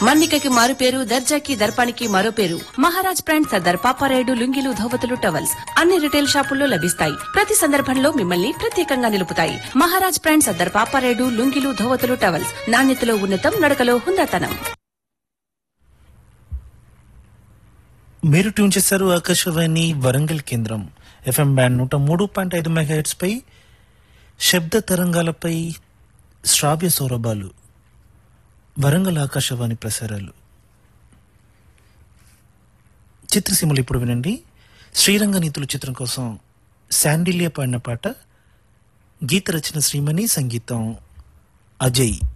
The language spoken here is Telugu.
మన్నికకి మారు పేరు దర్జాకి దర్పానికి మరో పేరు మహారాజ్ బ్రాండ్ సర్దార్ పాపారాయుడు లుంగిలు ధోవతులు టవల్స్ అన్ని రిటైల్ షాపుల్లో లభిస్తాయి ప్రతి సందర్భంలో మిమ్మల్ని ప్రత్యేకంగా నిలుపుతాయి మహారాజ్ బ్రాండ్ సర్దార్ పాపారాయుడు లుంగిలు ధోవతులు టవల్స్ నాణ్యతలో ఉన్నతం నడకలో హుందాతనం మీరు ట్యూన్ చేశారు ఆకాశవాణి వరంగల్ కేంద్రం ఎఫ్ఎం బ్యాండ్ నూట మూడు పాయింట్ ఐదు మెగాహెట్స్ పై శబ్ద తరంగాలపై శ్రావ్య సౌరభాలు వరంగల్ ఆకాశవాణి ప్రసారాలు చిత్రసీమలు ఇప్పుడు వినండి శ్రీరంగ నీతులు చిత్రం కోసం శాండిలియా పాడిన పాట గీత రచన శ్రీమణి సంగీతం అజయ్